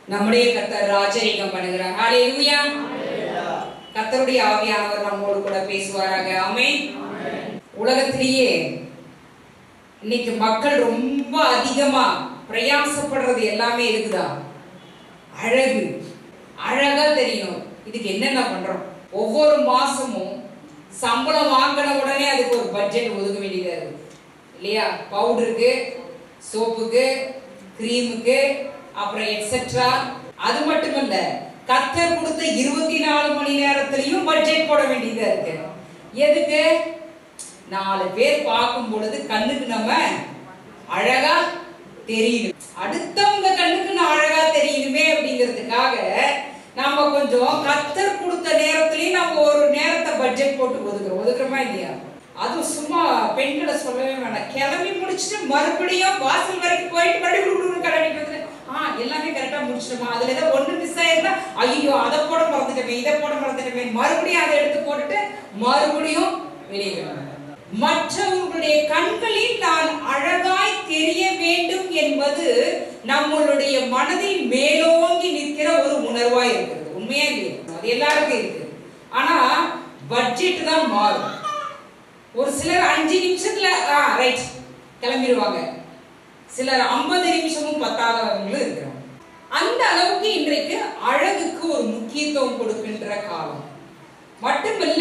நம்முடைய கர்த்தர் ராஜரீகம் பண்ணுகிறார் ஹalleluya கர்த்தருடைய ஆவியானவர் நம்மோடு கூட பேசுவாராக ஆமென் உலகத்திலேயே இன்னைக்கு மக்கள் ரொம்ப அதிகமா பிரயாசப்படுறது எல்லாமே இருக்குதா அழகு அழகா தெரியும் இதுக்கு என்னென்ன பண்றோம் ஒவ்வொரு மாசமும் சம்பளம் வாங்கின உடனே அதுக்கு ஒரு பட்ஜெட் ஒதுக்க வேண்டியதா இருக்கு இல்லையா பவுடருக்கு சோப்புக்கு கிரீமுக்கு அப்புறம் எக்ஸெட்ரா அது மட்டுமல்ல கத்தர் கொடுத்த இருபத்தி நாலு மணி நேரத்திலையும் பட்ஜெட் போட வேண்டியதா இருக்கு எதுக்கு நாலு பேர் பார்க்கும் பொழுது கண்ணுக்கு நம்ம அழகா தெரியணும் அடுத்தவங்க கண்ணுக்கு நான் அழகா தெரியணுமே அப்படிங்கிறதுக்காக நாம கொஞ்சம் கத்தர் கொடுத்த நேரத்திலயும் நம்ம ஒரு நேரத்தை பட்ஜெட் போட்டு ஒதுக்குறோம் ஒதுக்குறோமா இல்லையா அதுவும் சும்மா பெண்களை சொல்லவே வேண்டாம் கிளம்பி முடிச்சுட்டு மறுபடியும் வாசல் வரைக்கும் போயிட்டு மறுபடியும் குடு கிளம்பிட்டு வந்து ஆ எல்லாமே கரெக்டா முடிச்சிட்டோமா அதுல ஏதோ ஒண்ணு மிஸ் ஆயிருந்தா ஐயோ அதை போட மறந்துட்டமே இதை போட மறந்துட்டமே மறுபடியும் அதை எடுத்து போட்டுட்டு மறுபடியும் வெளியே வரணும். மற்றவர்களுடைய கண்களில் நான் அழகாய் தெரிய வேண்டும் என்பது நம்மளுடைய மனதில் மேலோங்கி நிற்கிற ஒரு உணர்வாய் இருக்கிறது உண்மையா இல்லையா அது எல்லாருக்கும் இருக்கு ஆனா பட்ஜெட் தான் மாறும் ஒரு சிலர் அஞ்சு நிமிஷத்துல ஆ ரைட் கிளம்பிடுவாங்க சிலர் ஐம்பது நிமிஷமும் பத்தாதவங்களும் இருக்கிறாங்க அந்த அளவுக்கு இன்றைக்கு அழகுக்கு ஒரு முக்கியத்துவம் கொடுக்கின்ற காலம் மட்டுமில்ல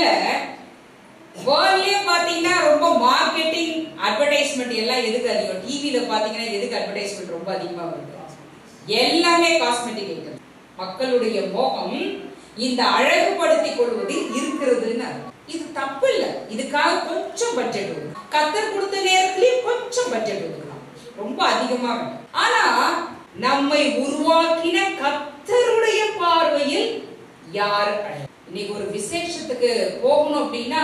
வேர்ல்ட்லயே பாத்தீங்கன்னா ரொம்ப மார்க்கெட்டிங் அட்வர்டைஸ்மெண்ட் எல்லாம் எதுக்கு அதிகம் டிவில பாத்தீங்கன்னா எதுக்கு அட்வர்டைஸ்மெண்ட் ரொம்ப அதிகமா வருது எல்லாமே காஸ்மெட்டிக் ஐட்டம் மக்களுடைய மோகம் இந்த அழகுபடுத்திக் கொள்வதில் இருக்கிறதுன்னு அர்த்தம். இது தப்பு இல்ல இதுக்காக கொஞ்சம் பட்ஜெட் ஒதுக்கணும் கத்தர் கொடுத்த நேரத்திலேயே கொஞ்சம் பட்ஜெட் ஒதுக்கலாம் ரொம்ப அதிகமா வேண்டாம் ஆனா நம்மை உருவாக்கின கத்தருடைய பார்வையில் யார் அழகு இன்னைக்கு ஒரு விசேஷத்துக்கு போகணும் அப்படின்னா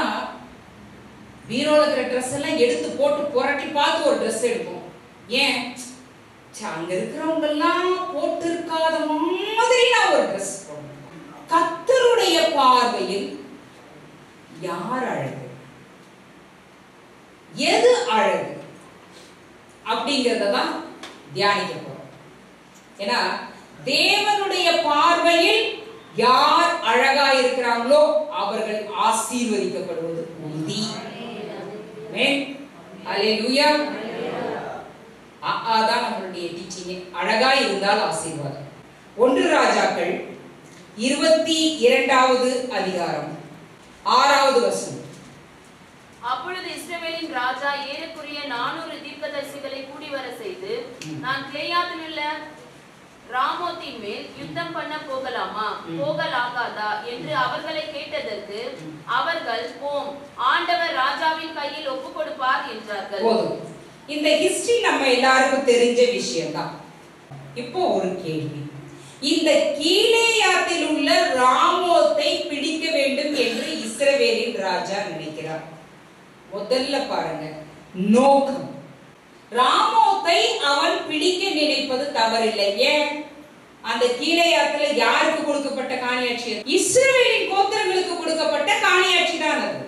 பீரோல இருக்கிற ட்ரெஸ் எல்லாம் எடுத்து போட்டு புரட்டி பார்த்து ஒரு ட்ரெஸ் எடுப்போம் ஏன் ச்சே, அங்க இருக்கிறவங்க எல்லாம் போட்டு இருக்காத மாதிரி நான் ஒரு ட்ரெஸ் போடணும் கத்தருடைய பார்வையில் யார் அழகு எது அழகு அப்படிங்கறத தான் தியானிக்க போறோம் ஏன்னா தேவனுடைய பார்வையில் யார் அழகா இருக்கிறாங்களோ அவர்கள் ஆசீர்வதிக்கப்படுவது உறுதி ஆமென். அல்லேலூயா அ தான் நம்மளுடைய டீச்சிங் அழகா இருந்தால் ஆசீர்வாதம் ஒன்று ராஜாக்கள் இருபத்தி இரண்டாவது அதிகாரம் ஆறாவது வசனம் அப்பொழுது இஸ்ரவேலின் ராஜா ஏறக்குறைய நானூறு தீர்க்கதரிசிகளை கூடி வர செய்து நான் கிளேயாத்தில் உள்ள ராமோத்தின் மேல் யுத்தம் பண்ண போகலாமா போகலாகாதா என்று அவர்களை கேட்டதற்கு அவர்கள் போம் ஆண்டவர் ராஜாவின் கையில் ஒப்பு கொடுப்பார் என்றார்கள் போதும் இந்த ஹிஸ்டரி நம்ம எல்லாருக்கும் தெரிஞ்ச விஷயம்தான் இப்போ ஒரு கேள்வி இந்த கீழேயாத்தில் உள்ள ராமோத்தை பிடிக்க வேண்டும் என்று இஸ்ரவேலின் ராஜா நினைக்கிறார் முதல்ல பாருங்க நோக்கம் ராமோத்தை அவன் பிடிக்க நினைப்பது தவறில்லை ஏன் அந்த கீழேயாத்துல யாருக்கு கொடுக்கப்பட்ட காணியாட்சி இஸ்ரவேலின் கோத்திரங்களுக்கு கொடுக்கப்பட்ட காணியாட்சி தான் அது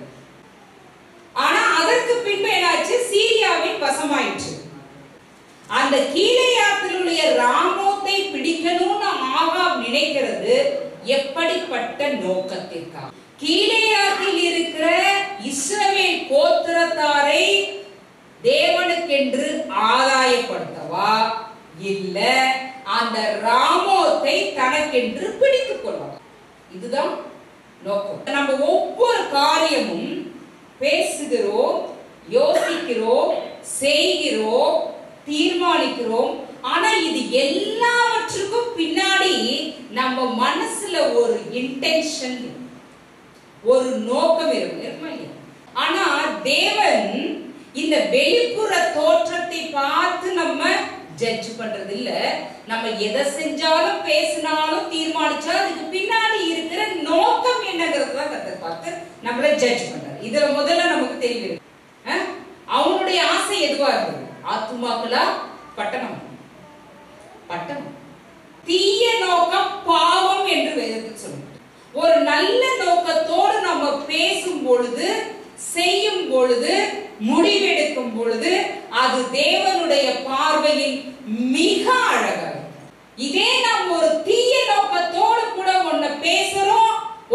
ஆனா அதற்கு பின்பு என்னாச்சு சீரியாவின் வசமாயிற்று அந்த கீழையாத்திலுடைய ராமோத்தை பிடிக்கணும்னு ஆகாப் நினைக்கிறது எப்படிப்பட்ட நோக்கத்திற்காக கீழையாத்தில் இருக்கிற இஸ்ரவேல் கோத்திரத்தாரை தேவனுக்கென்று ஆதாயப்படுத்தவா இல்ல அந்த ராமோத்தை தனக்கென்று பிடித்துக் கொள்ளவா இதுதான் நோக்கம் நம்ம ஒவ்வொரு காரியமும் பேசுகிறோம் யோசிக்கிறோம் செய்கிறோம் தீர்மானிக்கிறோம் ஆனா இது எல்லாவற்றுக்கும் பின்னாடி நம்ம மனசுல ஒரு இன்டென்ஷன் ஒரு நோக்கம் இருக்கும் இருக்குமா இல்லையா? ஆனா தேவன் இந்த வெளிப்புற தோற்றத்தை பார்த்து நம்ம ஜட்ஜ் பண்றது இல்ல நம்ம எதை செஞ்சாலும் பேசினாலும் தீர்மானிச்சாலும் அதுக்கு பின்னாடி இருக்கிற நோக்கம் என்னங்கிறது தான் கத்தர் பார்த்து நம்மள ஜட்ஜ் பண்றாரு இதுல முதல்ல நமக்கு தெரியும் அஹ்? அவனுடைய ஆசை எதுவா இருந்தது ஆத்துமாக்களா பட்டணம் பட்டணம் தீய நோக்கம் பாவம் என்று வேதத்தில் சொல்லுங்க ஒரு நல்ல நோக்கத்தோடு நம்ம பேசும் பொழுது செய்யும் பொழுது முடிவெடுக்கும் பொழுது அது தேவனுடைய பார்வையில் மிக அழகாக இதே நாம் ஒரு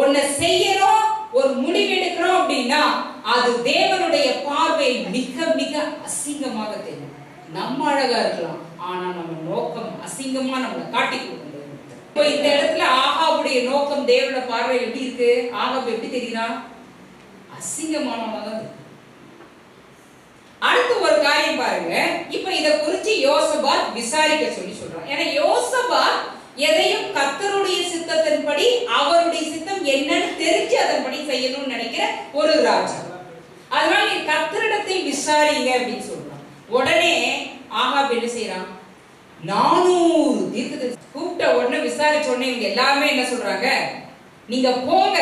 ஒன்ன செய்யறோம் ஒரு முடிவெடுக்கிறோம் அப்படின்னா அது தேவனுடைய பார்வையில் மிக மிக அசிங்கமாக தெரியும் நம்ம அழகா இருக்கலாம் ஆனா நம்ம நோக்கம் அசிங்கமா நம்மளை காட்டி கொடுக்கும் இப்போ இந்த இடத்துல ஆகாவுடைய நோக்கம் தேவனோட பார்வையில் எப்படி இருக்கு ஆகாப் எப்படி தெரியுறான் அசிங்கமானவனா தான் தெரியுறான். அடுத்து ஒரு காரியம் பாருங்க இப்ப இத குறிச்சு யோசபாத் விசாரிக்க சொல்லி சொல்றான் ஏன்னா யோசபாத் எதையும் கர்த்தருடைய சித்தத்தின்படி அவருடைய சித்தம் என்னன்னு தெரிஞ்சு அதன்படி செய்யணும்னு நினைக்கிற ஒரு ராஜா அதனால நீ கர்த்தரிடத்தில் விசாரிங்க அப்படின்னு சொல்றான் உடனே ஆகாப் என்ன செய்யறான் நானூறு தீர்க்கதரிசி கூப்பிட்ட உடனே விசாரிச்ச உடனே இவங்க எல்லாமே என்ன சொல்றாங்க நீங்க போங்க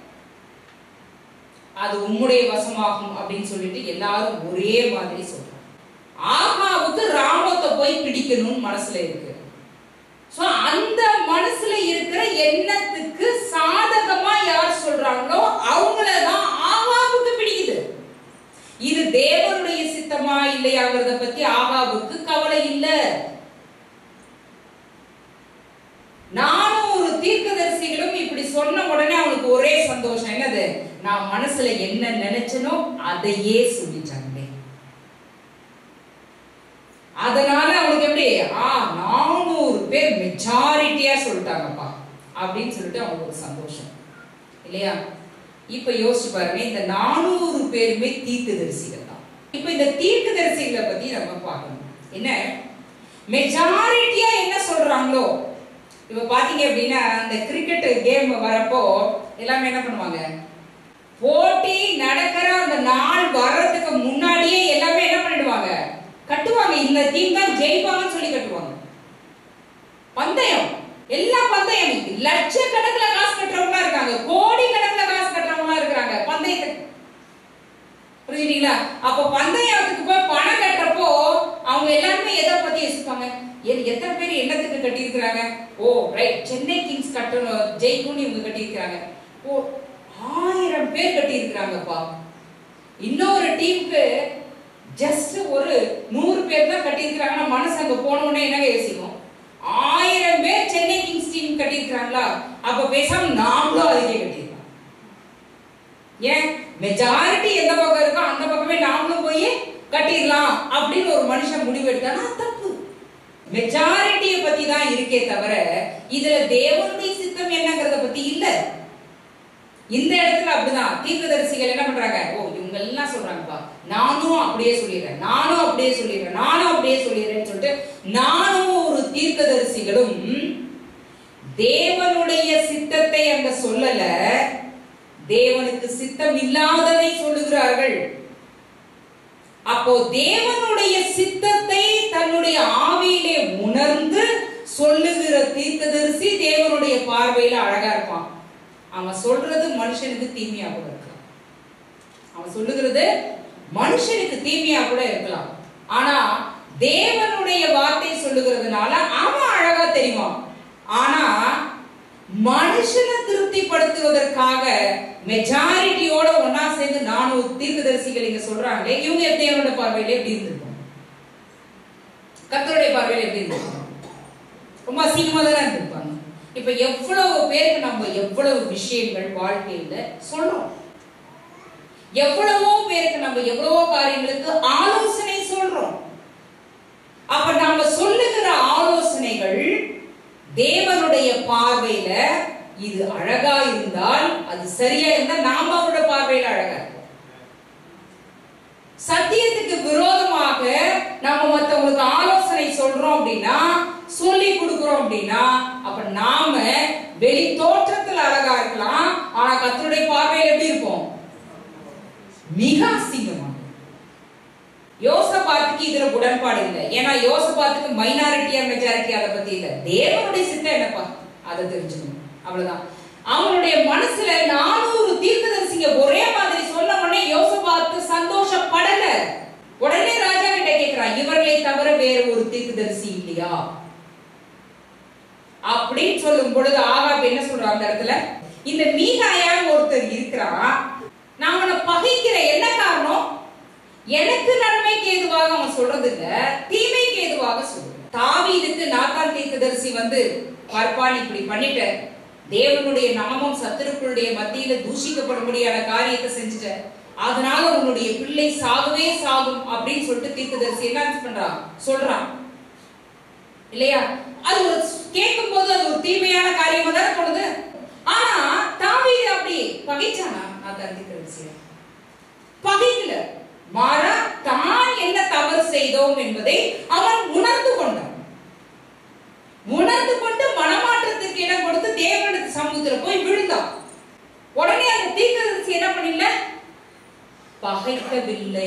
அது உம்முடைய வசமாகும் அப்படின்னு சொல்லிட்டு எல்லாரும் ஒரே மாதிரி சொல்றாங்க ஆகாவுக்கு ராமத்தை போய் பிடிக்கணும்னு மனசுல இருக்கு சோ அந்த மனசுல இருக்கிற எண்ணத்துக்கு சாதகமா யார் சொல்றாங்களோ அவங்கள தான் ஆகாவுக்கு பிடிக்குது இது தேவனுடைய சித்தமா இல்லையாங்கிறத பத்தி ஆகாவுக்கு கவலை இல்ல நானும் ஒரு தீர்க்கதரிசிகளும் இப்படி சொன்ன உடனே அவனுக்கு ஒரே சந்தோஷம் என்னது நான் மனசுல என்ன நினைச்சனோ அதையே சொல்லிட்டாங்க அதனால அவனுக்கு எப்படி ஆ நானூறு பேர் மெஜாரிட்டியா சொல்லிட்டாங்கப்பா அப்படின்னு சொல்லிட்டு அவனுக்கு ஒரு சந்தோஷம் இல்லையா இப்ப யோசிச்சு பாருங்க இந்த நானூறு பேருமே தீர்க்கதரிசிகள் தான் இப்ப இந்த தீர்க்கதரிசிகளை பத்தி நம்ம பார்க்கணும் என்ன மெஜாரிட்டியா என்ன சொல்றாங்களோ இப்ப பாத்தீங்க அப்படின்னா இந்த கிரிக்கெட் கேம் வரப்போ எல்லாமே என்ன பண்ணுவாங்க போட்டி நடக்கிற அந்த நாள் வர்றதுக்கு முன்னாடியே எல்லாமே என்ன பண்ணிடுவாங்க கட்டுவாங்க இந்த டீம் தான் ஜெயிப்பாங்கன்னு சொல்லி கட்டுவாங்க பந்தயம் எல்லா பந்தயம் லட்சக்கணக்குல காசு கட்டுறவங்களா இருக்காங்க கோடி கணக்குல காசு கட்டுறவங்களா இருக்காங்க பந்தயத்துக்கு புரிஞ்சுட்டீங்களா அப்ப பந்தயத்துக்கு போய் பணம் கட்டுறப்போ அவங்க எல்லாருமே எதை பத்தி யோசிப்பாங்க எ- எத்தனை பேர் என்னத்துக்கு கட்டி இருக்கிறாங்க ஓ ரைட் சென்னை கிங்ஸ் கட்டணும் ஜெயிக்கும்னு இவங்க கட்டி இருக்கிறாங்க ஓ ஆயிரம் பேர் கட்டி இருக்கிறாங்கப்பா இன்னொரு டீமுக்கு ஜஸ்ட் ஒரு நூறு பேர் தான் கட்டி இருக்கிறாங்கன்னா மனசு அங்க போன உடனே என்ன யோசிக்கும் ஆயிரம் பேர் சென்னை கிங்ஸ் டீம் கட்டி இருக்கிறாங்களா அப்ப பேசாம நாமளும் அதுக்கே கட்டிருக்கலாம் ஏன் மெஜாரிட்டி எந்த பக்கம் இருக்கோ அந்த பக்கமே நாமளும் போய் கட்டிடலாம் அப்படின்னு ஒரு மனுஷன் முடிவு எடுத்தானா அது தப்பு மெஜாரிட்டியை பத்தி தான் இருக்கே தவிர இதுல தேவனுடைய சித்தம் என்னங்கறத பத்தி இல்ல இந்த இடத்துல அப்படிதான் தீர்க்கதரிசிகள் என்ன பண்றாங்க ஓ இவங்க எல்லாம் சொல்றாங்கப்பா நானும் அப்படியே சொல்லிடுறேன் நானும் அப்படியே சொல்லிடுறேன் நானும் அப்படியே சொல்லிடுறேன்னு சொல்லிட்டு நானும் ஒரு தீர்க்கதரிசிகளும் தேவனுடைய சித்தத்தை அங்க சொல்லல தேவனுக்கு சித்தம் இல்லாததை சொல்லுகிறார்கள் அப்போ தேவனுடைய சித்தத்தை தன்னுடைய ஆவியிலே உணர்ந்து சொல்லுகிற தீர்க்கதரிசி தேவனுடைய பார்வையில அழகா இருப்பான் அவன் சொல்றது மனுஷனுக்கு தீமையா கூட இருக்கலாம் அவன் சொல்லுகிறது மனுஷனுக்கு தீமையா கூட இருக்கலாம் ஆனா தேவனுடைய வார்த்தை சொல்லுகிறதுனால அவன் அழகா தெரிவான் ஆனா மனுஷனை திருப்திப்படுத்துவதற்காக மெஜாரிட்டியோட ஒன்னா சேர்ந்து நானூறு தீர்க்கதரிசிகள் இங்க சொல்றாங்களே இவங்க தேவனோட பார்வையில எப்படி இருந்திருக்கும் கர்த்தருடைய பார்வையில எப்படி இருந்திருக்கும் ரொம்ப அசிங்கமா தானே இருந்திருப்பாங்க இப்ப எவ்வளவு பேருக்கு நம்ம எவ்வளவு விஷயங்கள் வாழ்க்கையில சொல்றோம் எவ்வளவோ பேருக்கு நம்ம எவ்வளவோ காரியங்களுக்கு ஆலோசனை சொல்றோம் அப்ப நாம சொல்லுகிற ஆலோசனைகள் தேவனுடைய பார்வையில இது அழகா இருந்தால் அது சரியா இருந்தா நாம அவரோட பார்வையில அழகா இருப்போம் சத்தியத்துக்கு விரோதமாக நம்ம மத்தவங்களுக்கு ஆலோசனை சொல்றோம் அப்படின்னா சொல்லி கொடுக்கிறோம் அப்படின்னா அப்ப நாம வெளி தோற்றத்துல அழகா இருக்கலாம் ஆனா கத்தருடைய பார்வையில எப்படி இருப்போம் மிக அசிங்கமா யோசபாத்துக்கு இதுல உடன்பாடு இல்லை ஏன்னா யோசபாத்துக்கு மைனாரிட்டியா மெஜாரிட்டி அதை பத்தி இல்ல தேவனுடைய சித்தம் என்னப்பா அதை தெரிஞ்சுக்கணும் அவ்வளவுதான் அவனுடைய மனசுல நானூறு தீர்க்கதரிசிங்க ஒரே மாதிரி சொன்ன உடனே யோசபாத்து சந்தோஷப்படல உடனே ராஜா கிட்ட கேக்குறான் இவர்களை தவிர வேற ஒரு தீர்க்கதரிசி இல்லையா அப்படின்னு சொல்லும் பொழுது ஆகாப் என்ன சொல்றான் அந்த இடத்துல இந்த மீகாயான்னு ஒருத்தர் இருக்கிறான் நான் அவனை பகைக்கிறேன் என்ன காரணம் எனக்கு நன்மைக்கு ஏதுவாக அவன் சொல்றது இல்ல தீமைக்கு ஏதுவாக சொல்றான் தாவீதுக்கு நாத்தான் தீர்க்கதரிசி வந்து பார்ப்பா நீ இப்படி பண்ணிட்ட தேவனுடைய நாமம் சத்துருக்களுடைய மத்தியில தூஷிக்கப்படும்படியான காரியத்தை செஞ்சுட்ட அதனால உன்னுடைய பிள்ளை சாகவே சாகும் அப்படின்னு சொல்லிட்டு தீர்க்கதரிசி என்ன பண்றான் சொல்றான் இல்லையா அது ஒரு கேட்கும் போது அது ஒரு தீமையான காரியமா தானே தோணுது ஆனா தாவீது அப்படி பகைச்சானா நான் தந்திக்கிறேன் பகைக்கல மாறா தான் என்ன தவறு செய்தோம் என்பதை அவன் உணர்ந்து கொண்டான் உணர்ந்து கொண்டு மனமாற்றத்திற்கு இடம் கொடுத்து தேவனுடைய சமூகத்துல போய் விழுந்தான் உடனே அந்த தீர்க்கதரிசி என்ன பண்ணல பகைக்கவில்லை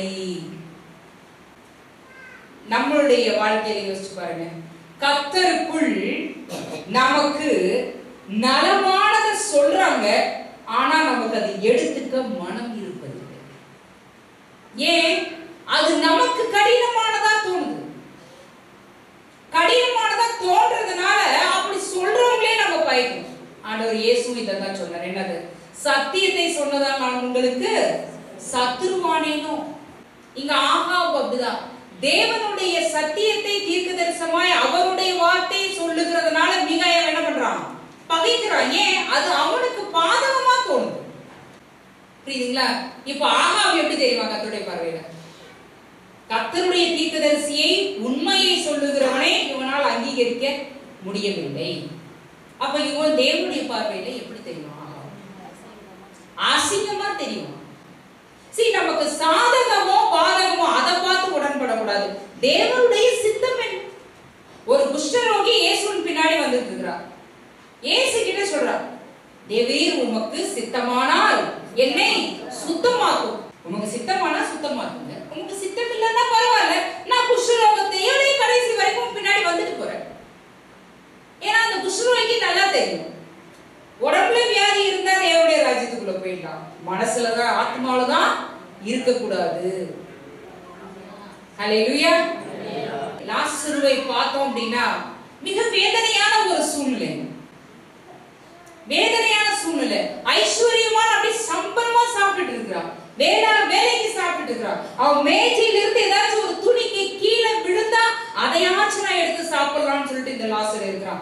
நம்மளுடைய வாழ்க்கையில யோசிச்சு பாருங்க கத்தருக்குள் நமக்கு நலமானதை சொல்றாங்க ஆனா நமக்கு அதை எடுத்துக்க மனம் இருப்பதில்லை ஏன் அது நமக்கு கடினமானதா தோணுது கடினமானதா தோன்றதுனால அப்படி சொல்றவங்களே நம்ம பயக்கணும் ஆண்டவர் இயேசு இதான் சொன்னார் என்னது சத்தியத்தை சொன்னதா நான் உங்களுக்கு சத்துருவானேனோ இங்க ஆகாப் அப்படிதான் தேவனுடைய சத்தியத்தை தீர்க்கதரிசனமாய் அவருடைய வார்த்தை சொல்லுகிறதுனால மிகாயம் என்ன பண்றான் பகைக்கிறான் ஏன் அது அவனுக்கு பாதகமா தோணுது புரியுதுங்களா இப்ப ஆகாப் எப்படி தெரியுமா கத்தருடைய பார்வையில கத்தருடைய தீர்க்கதரிசியை உண்மையை சொல்லுகிறவனை இவனால் அங்கீகரிக்க முடியவில்லை அப்ப இவன் தேவனுடைய பார்வையில எப்படி தெரியும் ஆகாப்? அசிங்கமா தெரியும் சரி நமக்கு சாதகமோ பாதகமோ அதை பார்த்து உடன்படக்கூடாது தேவனுடைய சித்தம் என்ன ஒரு குஷ்டரோகி இயேசுவின் பின்னாடி வந்துட்டு இருக்கிறார் இயேசு கிட்ட சொல்றார் தேவீர் உமக்கு சித்தமானால் என்னை சுத்தமாக்கும் உமக்கு சித்தமானா சுத்தமாக்குங்க உமக்கு சித்தம் இல்லைன்னா பரவாயில்ல நான் குஷ்டரோகத்தையோட கடைசி வரைக்கும் பின்னாடி வந்துட்டு போறேன் ஏன்னா அந்த குஷ்டரோகிக்கு நல்லா தெரியும் உடம்புல வியாதி இருந்தா தேவனுடைய ராஜ்யத்துக்குள்ள போயிடலாம் மனசுலதான் ஆத்மாவிலதான் இருக்கக்கூடாது ஹalleluya லாசருவை பார்த்தோம் அப்படின்னா மிக வேதனையான ஒரு சூழ்நிலை வேதனையான சூழ்நிலை ஐஸ்வர்யமான அப்படி சம்பரமா சாப்பிட்டுட்டு இருக்கிறான் வேளா வேலைக்கு சாப்பிட்டுட்டு இருக்கிறான் அவன் மேஜையில இருந்து ஏதாச்சும் ஒரு துணிக்கு கீழே விழுந்தா அதையாச்சும் நான் எடுத்து சாப்பிடலாம்னு சொல்லிட்டு இந்த லாசர் இருக்கிறான்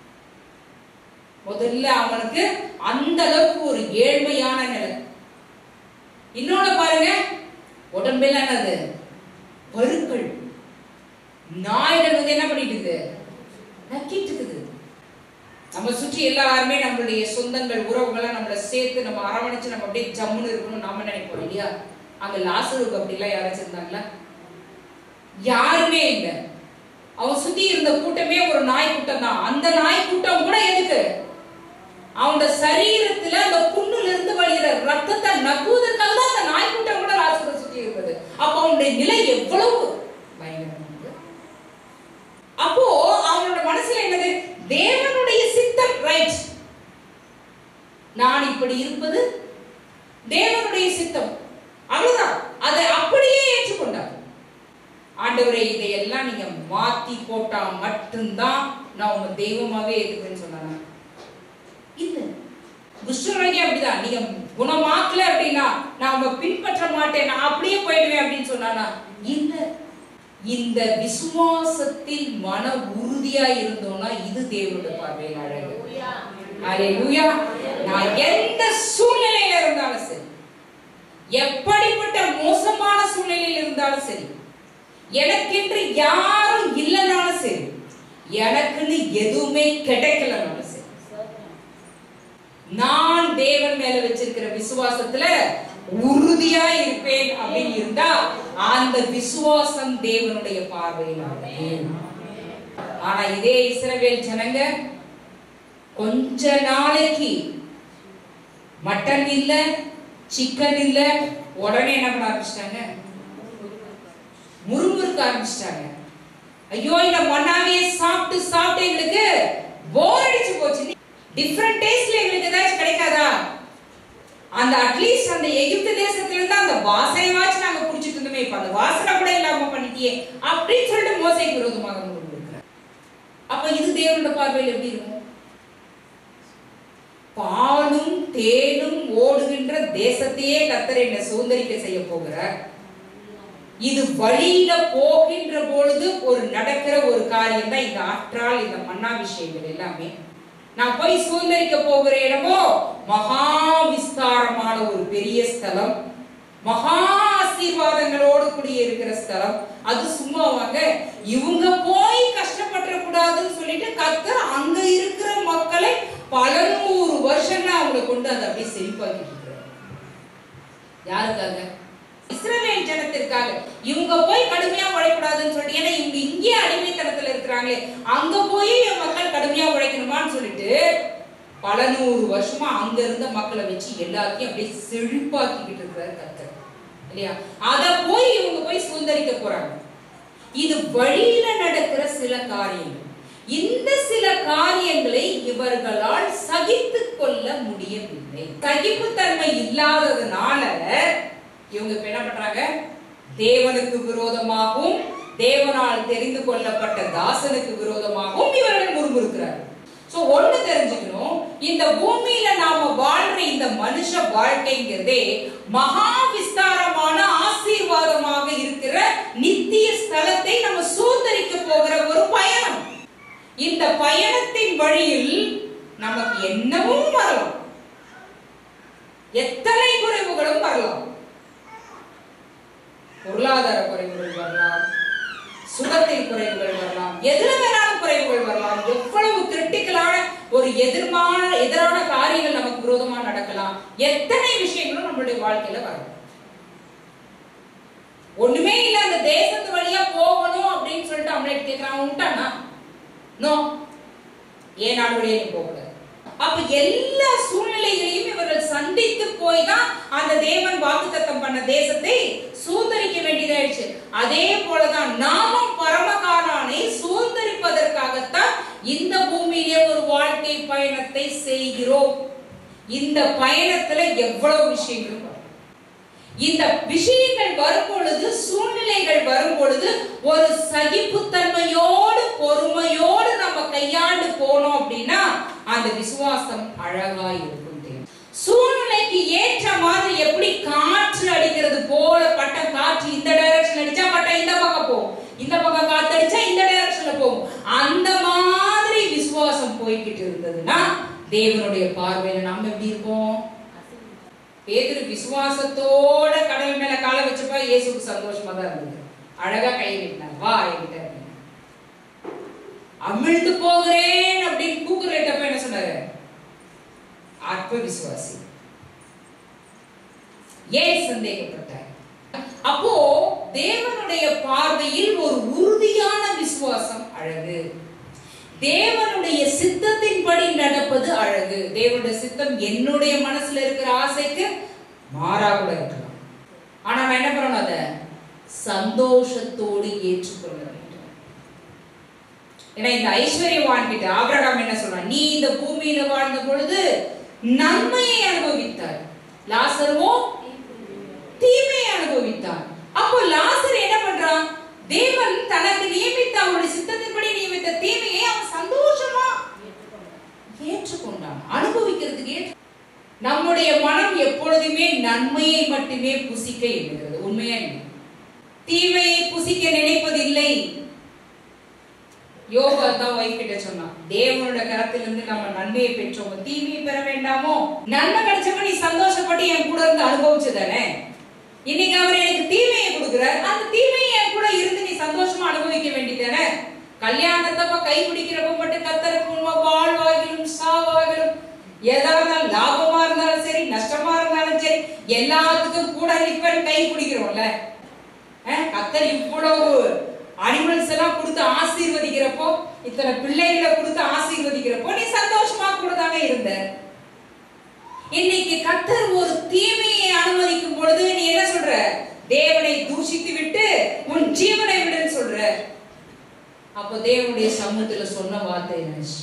முதல்ல அவனுக்கு அந்த அளவுக்கு ஒரு ஏழ்மையான நிலை இன்னொன்னு பாருங்க உடம்பெல்லாம் என்னது பருக்கள் நாய்கள் வந்து என்ன பண்ணிட்டு இருக்குது நக்கிட்டு இருக்குது நம்ம சுற்றி எல்லாருமே நம்மளுடைய சொந்தங்கள் உறவுகளை நம்மள சேர்த்து நம்ம அரவணைச்சு நம்ம அப்படியே ஜம்முன்னு இருக்கணும் நாம நினைப்போம் இல்லையா அங்க லாசருக்கு அப்படிலாம் யாராச்சும் இருந்தாங்களா யாருமே இல்ல அவன் சுத்தி இருந்த கூட்டமே ஒரு நாய் கூட்டம் தான் அந்த நாய் கூட்டம் கூட எதுக்கு அவனோட சரீரத்துல அந்த புண்ணுல இருந்து வழிகிற ரத்தத்தை நக்குவதற்காக தான் அந்த நாய் கூட்டம் கூட லாசரை சுத்தி இருந்தது அப்ப அவனுடைய நிலை எவ்வளவு பயங்கரமானது அப்போ அவனோட மனசுல என்னது தேவனுடைய சித்தம் ரைட் நான் இப்படி இருப்பது தேவனுடைய சித்தம் அவ்வளவுதான் அதை அப்படியே ஏற்றுக்கொண்டார் ஆண்டவரே இதையெல்லாம் நீங்க மாத்தி போட்டா மட்டும்தான் நான் உங்க தெய்வமாவே ஏத்துக்கிறேன்னு சொன்னாங்க இல்ல குஷ்டரோகி அப்படிதான் நீங்க குணமாக்கல அப்படின்னா நான் உங்க பின்பற்ற மாட்டேன் நான் அப்படியே போயிடுவேன் அப்படின்னு சொன்னானா இல்ல இந்த விசுவாசத்தில் மன உறுதியா இருந்தோம்னா இது தேவனுடைய பார்வையில் அழகு ஹalleluya நான் எந்த சூழ்நிலையில இருந்தாலும் சரி எப்படிப்பட்ட மோசமான சூழ்நிலையில் இருந்தாலும் சரி எனக்கென்று யாரும் இல்லைனாலும் சரி எனக்குன்னு எதுவுமே கிடைக்கலனாலும் சரி நான் தேவன் மேல வச்சிருக்கிற விசுவாசத்துல உறுதியா இருப்பேன் அப்படின்னு இருந்தா அந்த விசுவாசம் தேவனுடைய பார்வையில் அழகு. ஆனா இதே இஸ்ரவேல் ஜனங்க கொஞ்ச நாளைக்கு மட்டன் இல்ல சிக்கன் இல்ல உடனே என்ன பண்ண ஆரம்பிச்சிட்டாங்க முறுமுறுக்க ஆரம்பிச்சிட்டாங்க ஐயோ இந்த மண்ணாவே சாப்பிட்டு சாப்பிட்டு எங்களுக்கு போர் அடிச்சு போச்சு டிஃப்ரெண்ட் டேஸ்ட்ல எங்களுக்கு ஏதாச்சும் கிடைக்காதா அந்த அட்லீஸ்ட் அந்த எகிப்து தேசத்துல இருந்து அந்த வாசனையாச்சும் நாங்க குடிச்சிட்டு இருந்தோமே இப்ப அந்த வாசனை கூட இல்லாம பண்ணிட்டியே அப்படின்னு சொல்லிட்டு மோசைக்கு விரோதமாக முன்னிறுக்கிறார். அப்ப இது தேவனோட பார்வையில் எப்படி இருக்கும் பாலும் தேனும் ஓடுகின்ற தேசத்தையே கத்தர் என்ன சுதந்திரிக்க செய்ய போகிறார் இது வழியில போகின்ற பொழுது ஒரு நடக்கிற ஒரு காரியம் தான் இந்த ஆற்றால் இந்த மண்ணா விஷயங்கள் எல்லாமே நான் போய் சுதந்திரிக்க போகிற இடமோ மகா விஸ்தாரமான ஒரு பெரிய ஸ்தலம் மகா ஆசீர்வாதங்களோடு கூடிய இருக்கிற ஸ்தலம் அது சும்மா வாங்க இவங்க போய் கஷ்டப்பட கூடாதுன்னு சொல்லிட்டு கத்தர் அங்க இருக்கிற மக்களை பல நூறு வருஷங்களா அவங்களை கொண்டு அதை அப்படியே செழிப்பாக்கிட்டு இருக்கிறார் யாருக்காக இஸ்ரவேல் ஜனத்திற்காக இவங்க போய் கடுமையா உழைக்கூடாதுன்னு சொல்லிட்டு ஏன்னா இவங்க இங்கே அடிமைத்தனத்துல இருக்கிறாங்களே அங்க போய் என் மக்கள் கடுமையா உழைக்கணுமான்னு சொல்லிட்டு பல நூறு வருஷமா அங்க இருந்த மக்களை வச்சு எல்லாத்தையும் அப்படியே செழிப்பாக்கிக்கிட்டு இருக்கிறார் கத்தர் இல்லையா அத போய் இவங்க போய் சுதந்திரிக்க போறாங்க இது வழியில நடக்கிற சில காரியங்கள் இந்த சில காரியங்களை இவர்களால் சகித்து கொள்ள முடியவில்லை சகிப்புத்தன்மை இல்லாததுனால இவங்க இப்ப என்ன பண்றாங்க தேவனுக்கு விரோதமாகவும் தேவனால் தெரிந்து கொள்ளப்பட்ட தாசனுக்கு விரோதமாகவும் இவர்கள் முறுமுறுக்கிறார்கள் சோ ஒண்ணு தெரிஞ்சுக்கணும் இந்த பூமியில நாம வாழ்ற இந்த மனுஷ வாழ்க்கைங்கிறதே மகா விஸ்தாரமான ஆசீர்வாதமாக இருக்கிற நித்திய ஸ்தலத்தை நம்ம சுதந்திரிக்க போகிற ஒரு பயணம் இந்த பயணத்தின் வழியில் நமக்கு என்னவும் வரலாம் எத்தனை குறைவுகளும் வரலாம் பொருளாதார குறைவுகள் வரலாம் சுகத்தில் குறைவுகள் வரலாம் எதுல வேணாலும் குறைவுகள் வரலாம் எவ்வளவு கிரிட்டிக்கலான ஒரு எதிர்மான எதிரான காரியங்கள் நமக்கு விரோதமா நடக்கலாம் எத்தனை விஷயங்களும் நம்மளுடைய வாழ்க்கையில வரலாம் ஒண்ணுமே இல்ல அந்த தேசத்து வழியா போகணும் அப்படின்னு சொல்லிட்டு அம்லேட் கேட்கிறான் உண்டானா நோ ஏன் நாடு வழியா நீ போகக்கூடாது அப்ப எல்லா சூழ்நிலைகளையும் இவர்கள் சந்தித்து போய் தான் அந்த தேவன் வாக்குத்தத்தம் பண்ண தேசத்தை சுதந்திரிக்க வேண்டியதாயிடுச்சு அதே போலதான் நாமும் பரமகாரானை சுதந்திரிப்பதற்காகத்தான் இந்த பூமியிலே ஒரு வாழ்க்கை பயணத்தை செய்கிறோம் இந்த பயணத்துல எவ்வளவு விஷயங்களும் வரும். இந்த விஷயங்கள் வரும் பொழுது சூழ்நிலைகள் வரும் பொழுது ஒரு சகிப்புத்தன்மையோடு பொறுமையோடு நம்ம கையாண்டு போனோம் அப்படின்னா அந்த விசுவாசம் அழகா இருக்கும் தெரியும். சூழ்நிலைக்கு ஏற்ற மாதிரி எப்படி காற்று அடிக்கிறது போல பட்ட காற்று இந்த டைரக்ஷன் அடிச்சா பட்டம் இந்த பக்கம் போகும் இந்த பக்கம் காத்து அடிச்சா இந்த டைரக்ஷன்ல போகும் அந்த மாதிரி விசுவாசம் போய்கிட்டு இருந்ததுன்னா தேவனுடைய பார்வையில நம்ம எப்படி இருப்போம் பேதுரு விசுவாசத்தோட கடல் மேல காலை வச்சப்ப இயேசுக்கு சந்தோஷமா தான் இருந்தது அழகா கை நீட்டினார் வா என்கிட்ட அப்படின்னு. அமிழ்ந்து போகிறேன் அப்படின்னு கூக்குரேட்டப்ப என்ன சொன்னாரு அற்ப விசுவாசி ஏன் சந்தேகப்பட்டார் அப்போ தேவனுடைய பார்வையில் ஒரு உறுதியான விசுவாசம் அழகு தேவனுடைய சித்தத்தின்படி நடப்பது அழகு தேவனுடைய சித்தம் என்னுடைய மனசுல இருக்கிற ஆசைக்கு மாறா கூட இருக்கலாம் ஆனா நான் என்ன பண்ணணும் அத சந்தோஷத்தோடு ஏற்றுக்கொள்ள வேண்டும் ஏன்னா இந்த ஐஸ்வர்யவான் கிட்ட ஆபிரகாம் என்ன சொல்றான் நீ இந்த பூமியில வாழ்ந்த பொழுது நன்மையை அனுபவித்தார் லாசருவோ தீமையை அனுபவித்தான் அப்போ லாசர் என்ன பண்றான் தேவன் தனக்கு நியமித்த அவருடைய சித்தத்தின்படி நியமித்த தீமையை அவன் சந்தோஷமா ஏற்றுக்கொண்டான் அனுபவிக்கிறதுக்கு ஏற்று நம்முடைய மனம் எப்பொழுதுமே நன்மையை மட்டுமே புசிக்க எண்ணுகிறது உண்மையா இல்லை தீமையை புசிக்க நினைப்பதில்லை யோகா தான் வைஃப் கிட்ட சொன்னான் தேவனோட கரத்திலிருந்து நம்ம நன்மையை பெற்றோம் தீமையை பெற வேண்டாமோ நன்மை கிடைச்சப்ப நீ சந்தோஷப்பட்டு என் கூட இருந்து அனுபவிச்சதானே இன்னைக்கு அவர் எனக்கு தீமையை கொடுக்கிறார் அந்த தீமையை என் கூட இருந்து நீ சந்தோஷமா அனுபவிக்க வேண்டியதானே கல்யாணத்தப்ப கை பிடிக்கிறப்ப மட்டும் கத்தருக்கு முன்பா வாழ்வாகிலும் சாவாகிலும் எதா இருந்தாலும் லாபமா இருந்தாலும் சரி நஷ்டமா இருந்தாலும் சரி எல்லாத்துக்கும் கூட நிற்பேன் கை பிடிக்கிறோம்ல அஹ், கத்தர் இவ்வளவு அனிமல்ஸ் எல்லாம் கொடுத்து ஆசீர்வதிக்கிறப்போ இத்தனை பிள்ளைகளை கொடுத்து ஆசீர்வதிக்கிறப்போ நீ சந்தோஷமா கூட தானே இருந்த இன்னைக்கு கத்தர் ஒரு தீமையை அனுமதிக்கும் பொழுது நீ என்ன சொல்ற தேவனை தூஷித்து விட்டு உன் ஜீவனை விடுன்னு சொல்ற அப்போ தேவனுடைய சமூகத்துல சொன்ன வார்த்தை என்னாச்சு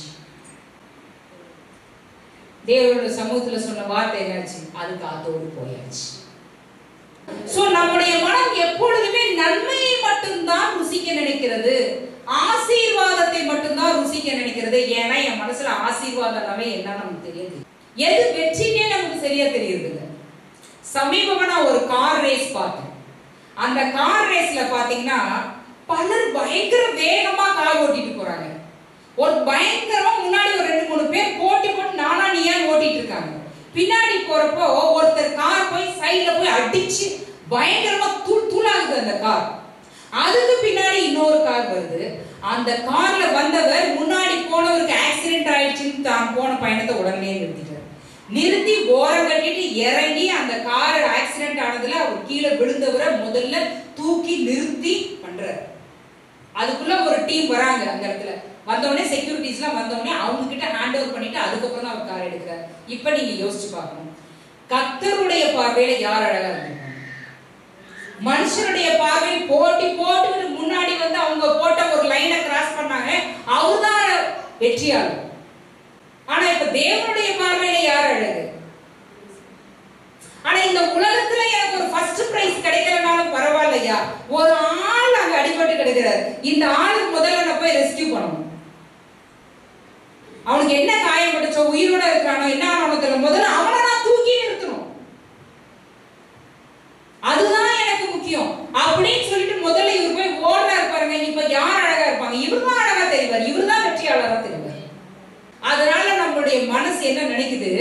தேவனுடைய சமூகத்துல சொன்ன வார்த்தை என்னாச்சு அதுக்கு அதோடு போயாச்சு சோ நம்முடைய மனம் எப்பொழுதுமே நன்மையை மட்டும்தான் ருசிக்க நினைக்கிறது ஆசீர்வாதத்தை மட்டும்தான் ருசிக்க நினைக்கிறது ஏன்னா என் மனசுல ஆசீர்வாதம்னாவே என்ன நமக்கு தெரியாது எது வெற்றினே நமக்கு சரியா தெரியுது சமீபமா நான் ஒரு கார் ரேஸ் பார்த்தேன் அந்த கார் ரேஸ்ல பாத்தீங்கன்னா பலர் பயங்கர வேகமா கார் ஓட்டிட்டு போறாங்க ஒரு பயங்கரமா முன்னாடி ஒரு ரெண்டு மூணு பேர் போன பின்னாடி போறப்போ ஒருத்தர் கார் போய் சைடுல போய் அடிச்சு பயங்கரமா தூள் தூளாகுது அந்த கார் அதுக்கு பின்னாடி இன்னொரு கார் வருது அந்த கார்ல வந்தவர் முன்னாடி போனவருக்கு ஆக்சிடென்ட் ஆயிடுச்சுன்னு தான் போன பயணத்தை உடனே நிறுத்திட்டார் நிறுத்தி ஓரம் கட்டிட்டு இறங்கி அந்த கார் ஆக்சிடென்ட் ஆனதுல அவர் கீழே விழுந்தவரை முதல்ல தூக்கி நிறுத்தி பண்றாரு அதுக்குள்ள ஒரு டீம் வராங்க அந்த இடத்துல வந்தோடனே செக்யூரிட்டிஸ்லாம் வந்தோடனே அவங்க கிட்ட ஹேண்ட் ஓவர் பண்ணிட்டு அதுக்கப்புறம் தான் அவர் கார் எடுக்கிறார் இப்ப நீங்க யோசிச்சு பார்க்கணும் கத்தருடைய பார்வையில யார் அழகா இருந்திருப்பாங்க மனுஷனுடைய பார்வையில் போட்டி போட்டு முன்னாடி வந்து அவங்க போட்ட ஒரு லைனை கிராஸ் பண்ணாங்க அவர்தான் வெற்றியாளர் ஆனா இப்ப தேவனுடைய பார்வையில யார் அழகு ஆனா இந்த உலகத்துல எனக்கு ஒரு ஃபர்ஸ்ட் பிரைஸ் கிடைக்கலனாலும் பரவாயில்லையா ஒரு ஆள் அங்க அடிபட்டு கிடைக்கிறார் இந்த ஆளுக்கு முதல்ல நான் போய் ரெஸ்கியூ பண்ணணும் அவனுக்கு என்ன காயம் பட்டுச்சோ உயிரோட இருக்கிறானோ என்ன ஆனானோ தெரியல முதல்ல அவனை நான் தூக்கி நிறுத்தணும் அதுதான் எனக்கு முக்கியம் அப்படின்னு சொல்லிட்டு முதல்ல இவர் போய் ஓடுறாரு பாருங்க இப்ப யார் அழகா இருப்பாங்க இவர் தான் அழகா தெரிவார் இவர் தான் வெற்றியாளரா தெரிவார் அதனால நம்மளுடைய மனசு என்ன நினைக்குது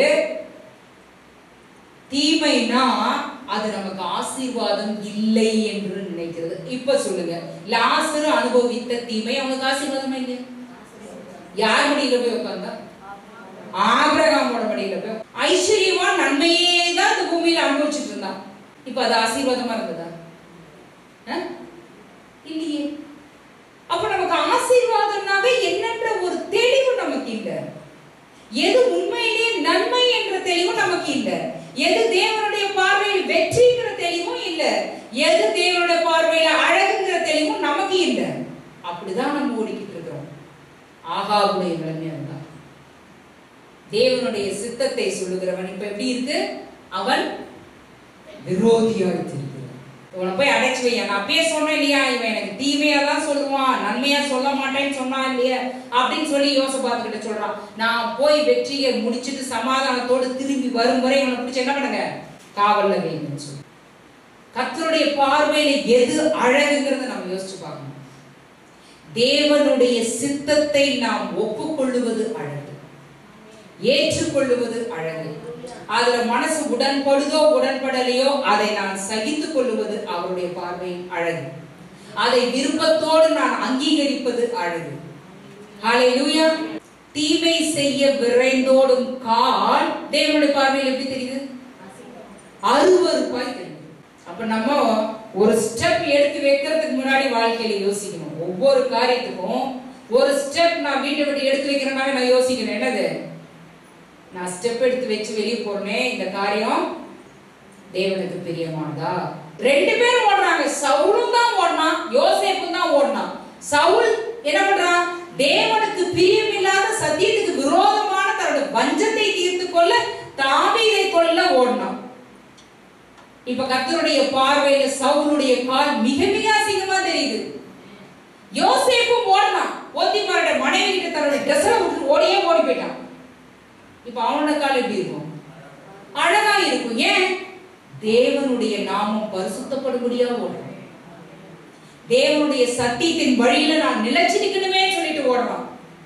தீமைனா அது நமக்கு ஆசீர்வாதம் இல்லை என்று நினைக்கிறது இப்ப சொல்லுங்க லாசரு அனுபவித்த தீமை அவனுக்கு ஆசீர்வாதமா இல்லையா யார் மடியில போய் உட்கார்ந்தா ஆபிரகாமோட மடியில போய் ஐஸ்வர்யவான் நன்மையே தான் இந்த பூமியில அனுபவிச்சுட்டு இருந்தான் இப்ப அது ஆசீர்வாதமா இருந்ததா அஹ்? இல்லையே அப்ப நமக்கு ஆசீர்வாதம்னாவே என்னன்ற ஒரு தெளிவு நமக்கு இல்ல எது உண்மையிலேயே நன்மை என்ற தெளிவு நமக்கு இல்ல எது தேவனுடைய பார்வையில் வெற்றிங்கிற தெளிவும் இல்ல எது தேவனுடைய பார்வையில அழகுங்கிற தெளிவும் நமக்கு இல்ல அப்படிதான் நம்ம ஓடிக்கிட்டு இருக்கிறோம் ஆகாவுடைய நிலைமை அதுதான் தேவனுடைய சித்தத்தை சொல்லுகிறவன் இப்ப எப்படி இருக்கு அவன் விரோதியா இருக்கிறான் இவனை போய் அடைச்சு வையா நான் அப்பயே சொன்னேன் இல்லையா இவன் எனக்கு தீமையா தான் சொல்லுவான் நன்மையா சொல்ல மாட்டேன்னு சொன்னான் இல்லையா அப்படின்னு சொல்லி யோசபாத்து கிட்ட சொல்றான் நான் போய் வெற்றியை முடிச்சிட்டு சமாதானத்தோடு திரும்பி வரும் வரை இவனை பிடிச்சு என்ன பண்ணுங்க காவல்ல வைங்கன்னு சொல்லி கர்த்தருடைய பார்வையில எது அழகுங்கிறத நம்ம யோசிச்சு பார்க்கணும் தேவனுடைய சித்தத்தை நாம் ஒப்புக்கொள்ளுவது அழகு ஏற்றுக்கொள்ளுவது அழகு அதுல மனசு உடன்படுதோ உடன்படலையோ அதை நான் சகித்துக் கொள்ளுவது அவருடைய பார்வையின் அழகு அதை விருப்பத்தோடு நான் அங்கீகரிப்பது அழகு ஹalleluya தீமை செய்ய விரைந்தோடும் கால் தேவனுடைய பார்வையில் எப்படி தெரியுது அருவருப்பாய் தெரியுது அப்ப நம்ம ஒரு ஸ்டெப் எடுத்து வைக்கிறதுக்கு முன்னாடி வாழ்க்கையில யோசிக்கணும் ஒவ்வொரு காரியத்துக்கும் ஒரு ஸ்டெப் நான் வீட்டை விட்டு எடுத்து வைக்கிறேன்னாவே நான் யோசிக்கணும் என்னது நான் ஸ்டெப் எடுத்து வச்சு வெளியே போறேனே இந்த காரியம் தேவனுக்கு பிரியமானதா ரெண்டு பேரும் ஓடுறாங்க சவுலும் தான் ஓடினான் யோசேப்பும் தான் ஓடினான் சவுல் என்ன பண்றான் தேவனுக்கு பிரியமில்லாத சத்தியத்துக்கு விரோதமான தன்னோட வஞ்சத்தை தீர்த்து கொள்ள தாவீதை கொள்ள ஓடினான் இப்ப கர்த்தருடைய பார்வையில சவுலுடைய கால் மிக மிக அசிங்கமா தெரியுது யோசேப்பும் ஓடினான் போத்திமாரோட மனைவி கிட்ட தன்னோட ட்ரெஸ்ல விட்டு ஓடியே ஓடி போயிட்டான் இப்ப அவனோட கால் எப்படி இருக்கும் அழகா இருக்கும் ஏன் தேவனுடைய நாமம் பரிசுத்தப்படும்படியா ஓடுறான் தேவனுடைய சத்தியத்தின் வழியில நான் நிலைச்சு நிக்கணுமே சொல்லிட்டு ஓடுறான்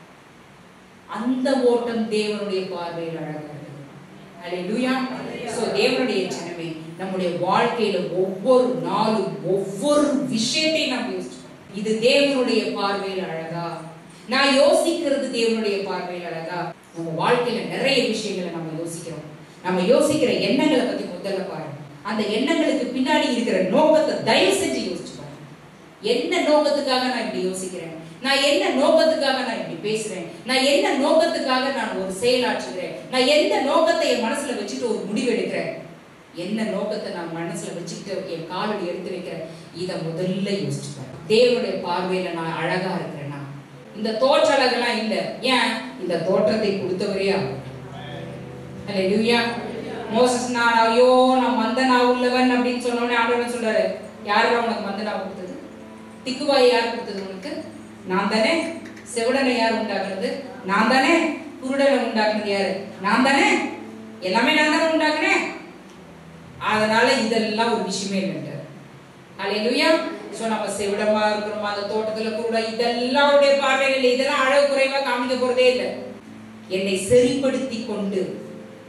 அந்த ஓட்டம் தேவனுடைய பார்வையில் அழகா இருக்கு அல்லேலூயா சோ தேவனுடைய ஜனமே நம்முடைய வாழ்க்கையில ஒவ்வொரு நாளும் ஒவ்வொரு விஷயத்தையும் நாம் யோசிச்சோம் இது தேவனுடைய பார்வையில் அழகா நான் யோசிக்கிறது தேவனுடைய பார்வையில் அழகா நம்ம வாழ்க்கையில நிறைய விஷயங்களை நம்ம யோசிக்கிறோம் நம்ம யோசிக்கிற எண்ணங்களை பத்தி முதல்ல பாருங்க அந்த எண்ணங்களுக்கு பின்னாடி இருக்கிற நோக்கத்தை தயவு செஞ்சு யோசிச்சு பாருங்க என்ன நோக்கத்துக்காக நான் இப்படி யோசிக்கிறேன் நான் என்ன நோக்கத்துக்காக நான் இப்படி பேசுறேன் நான் என்ன நோக்கத்துக்காக நான் ஒரு செயலாற்றுகிறேன் நான் எந்த நோக்கத்தை என் மனசுல வச்சுட்டு ஒரு முடிவு எடுக்கிறேன் என்ன நோக்கத்தை நான் மனசுல வச்சுக்கிட்டு என் காலடி எடுத்து வைக்கிறேன் இதை முதல்ல யோசிச்சு பாருங்க தேவனுடைய பார்வையில நான் அழகா இருக்கிறேன்னா இந்த தோற்ற அழகெல்லாம் இல்ல ஏன் இந்த தோற்றத்தை கொடுத்தவரே அவர் அல்லேலூயா மோசஸ் நான் ஐயோ நான் மந்த நான் உள்ளவன் அப்படின்னு சொன்ன உடனே ஆண்டவன் சொல்றாரு யாரா உனக்கு மந்த நான் கொடுத்தது திக்குவாய் யார் கொடுத்தது உனக்கு நான் தானே செவிடனை யார் உண்டாக்குறது நான் தானே குருடனை உண்டாக்குனது யாரு நான் தானே எல்லாமே நான் தானே உண்டாக்குனேன் அதனால இதெல்லாம் ஒரு விஷயமே இல்லைன்றார் அல்லேலூயா சோ நம்ம செவிடமா இருக்கிறோமா அந்த தோட்டத்துல கூட இதெல்லாம் அவருடைய பார்வையில் இல்லை இதெல்லாம் அழகு குறைவா காமிக்க போறதே இல்லை என்னை சரிப்படுத்தி கொண்டு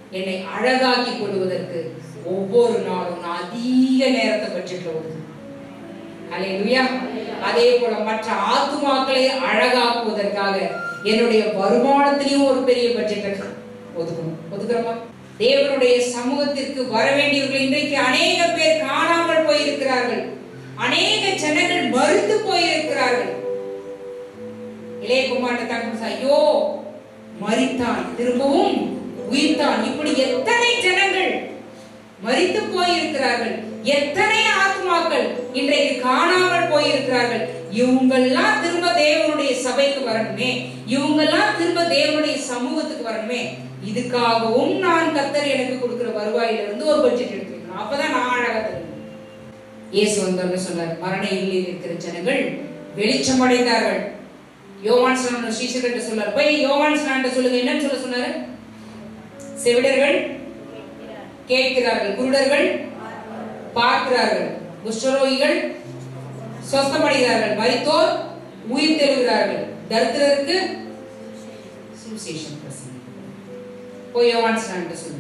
என்னை அழகாக்கி கொள்வதற்கு ஒவ்வொரு நாளும் நான் அதிக நேரத்தை பட்ஜெட்ல ஒதுக்குறேன் அல்லேலூயா அதே போல மற்ற ஆத்துமாக்களை அழகாக்குவதற்காக என்னுடைய வருமானத்திலையும் ஒரு பெரிய பட்ஜெட்டை ஒதுக்கணும் ஒதுக்குறோமா தேவனுடைய சமூகத்திற்கு வர வேண்டியவர்கள் இன்றைக்கு அநேக பேர் காணாமல் போயிருக்கிறார்கள் அநேக ஜனங்கள் மறுத்து போயிருக்கிறார்கள் இளையகுமாரன் தகவல் ஐயோ மரித்தான் திரும்பவும் உயிர்த்தான் இப்படி எத்தனை ஜனங்கள் மரித்து போயிருக்கிறார்கள் எத்தனை ஆத்மாக்கள் இன்றைக்கு காணாமல் போயிருக்கிறார்கள் இவங்கெல்லாம் திரும்ப தேவனுடைய சபைக்கு வரணுமே இவங்கெல்லாம் திரும்ப தேவனுடைய சமூகத்துக்கு வரணுமே இதுக்காகவும் நான் கத்தர் எனக்கு கொடுக்கிற வருவாயிலிருந்து ஒரு பட்ஜெட் எடுத்துக்கணும் அப்பதான் நான் அழகா தெரியும் இயேசு வந்தவங்க சொன்னார் மரண இருளில் இருக்கிற ஜனங்கள் வெளிச்சம் அடைந்தார்கள் யோவான் சொன்ன சீசர்கிட்ட சொன்னார் போய் யோவான் ஸ்நான்ட்ட சொல்லுங்க என்னன்னு சொல்ல சொன்னாரு செவிடர்கள் கேட்கிறார்கள் குருடர்கள் பார்க்கிறார்கள் குஷ்டரோகிகள் சொஸ்தமடைகிறார்கள் மரித்தோர் உயிர் தெழுகிறார்கள் தரித்திரருக்கு சுவிசேஷம் பிரசங்கம் போய் யோவான் ஸ்நான்ட்ட சொல்லுங்க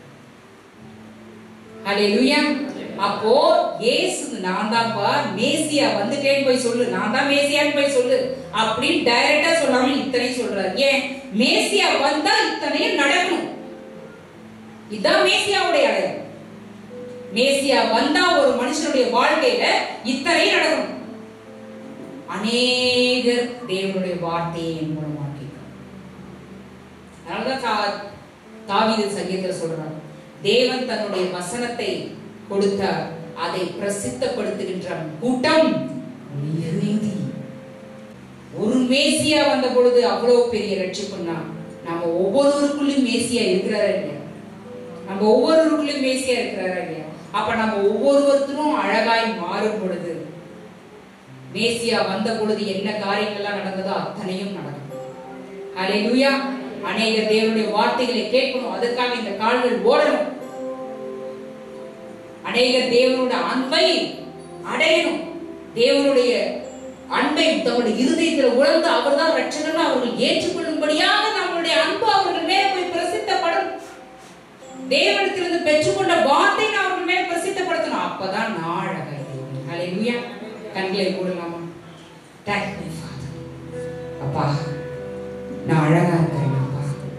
ஹalleluya அப்போ இயேசு நான் தான்ப்பா மேசியா வந்துட்டேன்னு போய் சொல்லு நான் தான் மேசியான்னு போய் சொல்லு அப்படின்னு டைரக்டா சொல்லாம இத்தனை சொல்றாரு ஏன் மேசியா வந்தா இத்தனையும் நடக்கணும் இதான் மேசியாவுடைய அடையாளம் மேசியா வந்தா ஒரு மனுஷனுடைய வாழ்க்கையில இத்தனை நடக்கணும் அநேகர் தேவனுடைய வார்த்தையை என் மூலமா கேட்கணும் அதனாலதான் தா- தாவீது சங்கீதத்தில் சொல்றார் தேவன் தன்னுடைய வசனத்தை கொடுத்தார் அதை பிரசித்தப்படுத்துகின்ற கூட்டம் மிகுதி. ஒரு மேசியா வந்த பொழுது அவ்வளவு பெரிய ரட்சிப்புன்னா நம்ம ஒவ்வொருவருக்குள்ளயும் மேசியா இருக்கிறாரா இல்லையா நம்ம ஒவ்வொருவருக்குள்ளயும் மேசியா இருக்கிறாரா இல்லையா அப்ப நம்ம ஒவ்வொருவருத்தரும் அழகாய் மாறும் பொழுது மேசியா வந்த பொழுது என்ன காரியங்கள்லாம் நடந்ததோ அத்தனையும் நடக்கும் ஹalleluya அநேக தேவனுடைய வார்த்தைகளை கேட்கணும் அதற்காக இந்த கால்கள் ஓடணும் அநேக தேவனுடைய அன்பை அடையணும் தேவனுடைய அன்பை தங்களுடைய இருதயத்தில் உணர்ந்து அவர்தான் ரட்சகர்னு அவர்கள் ஏற்றுக்கொள்ளும்படியாக நம்மளுடைய அன்பு அவர்கள் மேல போய் பிரசித்தப்படும் தேவனிடத்திலிருந்து பெற்றுக்கொண்ட வார்த்தை நான் அவர்கள் மேல பிரசித்தப்படுத்தணும் அப்பதான் நான் அழகாய் இருக்கிறேன். ஹalleluya கண்களை மூடலாமா Thank you, Father. அப்பா நான் அழகா இருக்கிறேன் அப்பா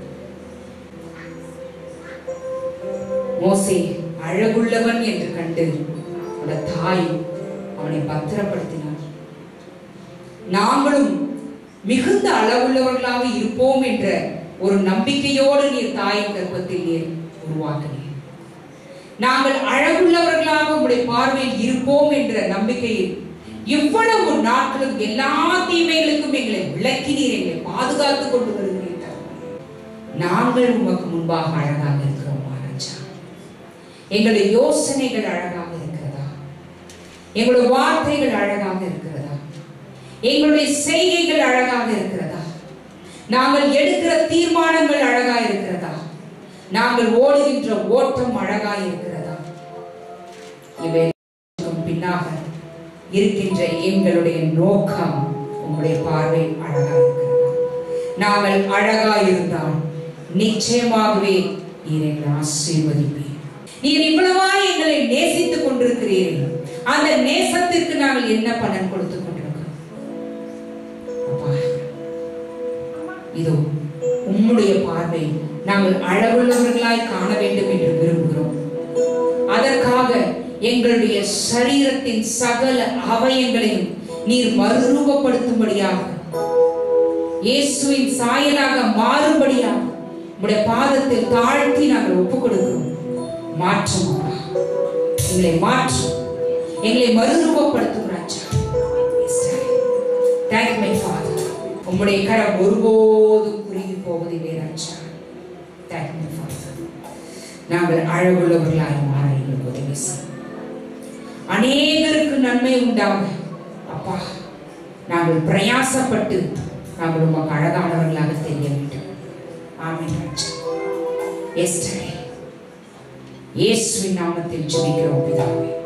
மோசே அழகுள்ளவன் என்று கண்டு அவனோட தாய் அவனை பத்திரப்படுத்தினார் நாங்களும் மிகுந்த அளவுள்ளவர்களாக இருப்போம் என்ற ஒரு நம்பிக்கையோடு நீர் தாயின் கர்ப்பத்தில் நீர் உருவாக்கினீர் நாங்கள் அழகுள்ளவர்களாக உங்களுடைய பார்வையில் இருப்போம் என்ற நம்பிக்கையில் இவ்வளவு நாட்களும் எல்லா தீமைகளுக்கும் எங்களை விளக்கினீர் எங்களை பாதுகாத்துக் கொண்டு வருகிறீர்கள் நாங்கள் உமக்கு முன்பாக அழகாக இருக்கிறோம் மகாராஜா எங்களுடைய யோசனைகள் அழகாக இருக்கிறதா எங்களுடைய வார்த்தைகள் அழகாக இருக்கிறதா எங்களுடைய செய்கைகள் அழகாக இருக்கிறதா நாங்கள் எடுக்கிற தீர்மானங்கள் அழகா இருக்கிறதா நாங்கள் ஓடுகின்ற ஓட்டம் அழகா இருக்கிறதா இவை எல்லாவற்றுக்கும் பின்னாக இருக்கின்ற எங்களுடைய நோக்கம் உங்களுடைய பார்வை அழகா இருக்கிறதா நாங்கள் அழகா இருந்தால் நிச்சயமாகவே நீர் எங்களை ஆசீர்வதிப்பீர் நீர் இவ்வளவா எங்களை நேசித்துக் கொண்டிருக்கிறீர்கள் அந்த நேசத்திற்கு நாங்கள் என்ன பலன் கொடுத்து கொண்டிருக்கிறோம் அப்பா இதோ உம்முடைய பார்வை நாங்கள் அழகுள்ளவர்களாய் காண வேண்டும் என்று விரும்புகிறோம் அதற்காக எங்களுடைய சரீரத்தின் சகல அவயங்களையும் நீர் மறுரூபப்படுத்தும்படியாக இயேசுவின் சாயலாக மாறும்படியாக உம்முடைய பாதத்தில் தாழ்த்தி நாங்கள் ஒப்புக் கொடுக்கிறோம் மாற்றும் அப்பா. எங்களை மாற்றும் எங்களை மறுரூபப்படுத்தும் ராஜா தேங்க் மை ஃபாதர் உம்முடைய கரம் ஒருபோதும் குறுகி போவதில்லை ராஜா தேங்க் மை ஃபாதர் நாங்கள் அழகுள்ளவர்களாய் மாற எங்களுக்கு உதவி செய்யும் அநேகருக்கு நன்மை உண்டாக அப்பா நாங்கள் பிரயாசப்பட்டு நாங்கள் உமக்கு அழகானவர்களாக தெரிய வேண்டும் ஆமென் ராஜா எஸ்டரே இயேசுவின் நாமத்தில் ஜெபிக்கிறோம் பிதாவே